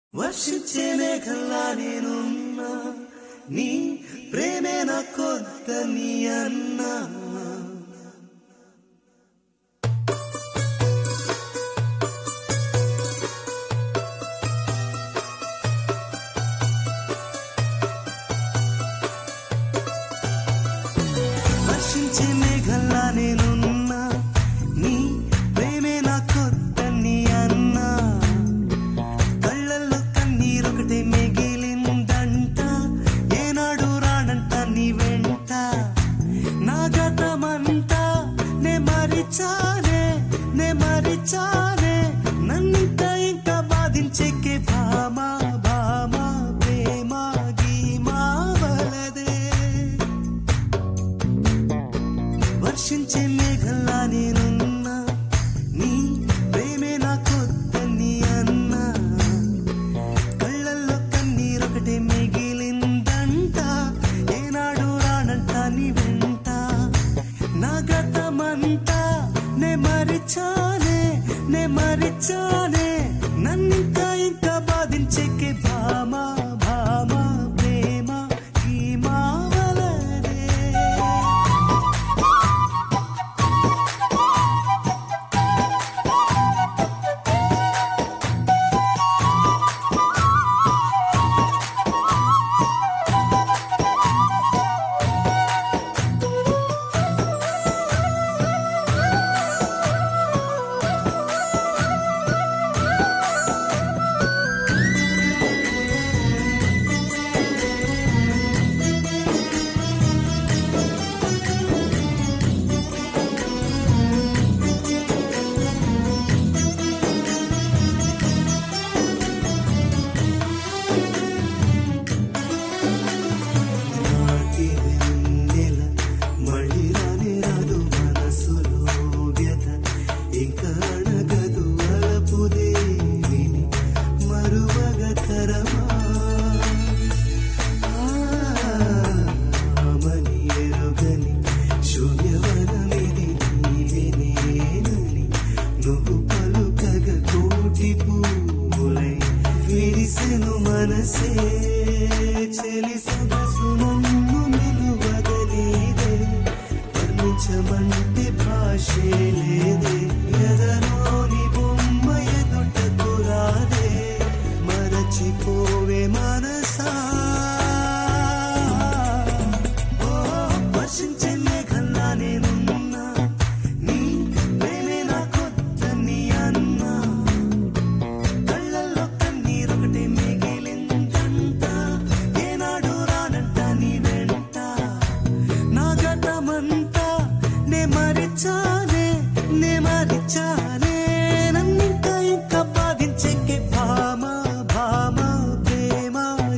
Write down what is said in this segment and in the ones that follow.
వర్షించే మేఘల్లా నేనున్నా నీ ప్రేమే నా కొత్త నీ అన్నా వర్షించే మేఘల్లా నేనున్నా నీ ప్రేమే నా కొత్త నీ అన్నా కళ్ళల్లో కన్నీరొకటే మిగిలిందంట ఏనాడు రానంట నీ వెంట నా గతమంతా నే మరిచానే నే మరిచానే నన్నింత ఇంకా బాధించేకే భామా భామా ప్రేమ గీమా వలదే వర్షించే మేఘల్లా నేనున్నా నీ ప్రేమే నా కొత్త నీ అన్నా కళ్ళల్లో కన్నీరొకటే మిగిలిందంట ఏనాడు రానంట నీ వెంట నా గతమంతా నే మరిచానే నే మరిచానే నన్నింకా ఇంకా బాధించేకే భామా భామా ప్రేమ ఈ మావలనే నాటి వెన్నెల మళ్ళీ రానే రాదు మనసులో వ్యథ ఇంకా అణగదు అలపు దేవిని మరువగ తరమా ఆమని ఎరుగని శూన్యవనమిది నీవే నేనని నువ్వు పలుకగ కోటి పూలై విరిసెను మనసే చెలి సొగసు నన్ను నిలువగలేదే వర్ణించమంటే భాషే లేదే ఎదలోని బొమ్మ ఎదుటకు రాదే మరచిపోవే మనసా ఓ వర్షించే మేఘల్లా నేనున్నా నీ ప్రేమే నా కొత్త నీ అన్నా కళ్ళల్లో కన్నీరొకటి మిగిలిందంట ఏనాడు రానంట నీ వెంట నా గతమంతా నే మరిచానే నే మరిచానే నన్నింకా ఇంకా బాధించేకే భామ భామ ప్రేమ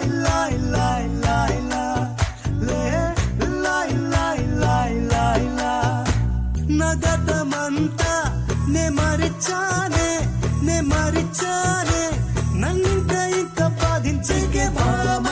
లాయ్ లాయ్ లాయ్ లా లే లాయ్ లాయ్ లాయ్ లాయ్ లా నా గతమంతా నే మరిచానే నే మరిచానే నన్నింక ఇంక బాధించకే భామ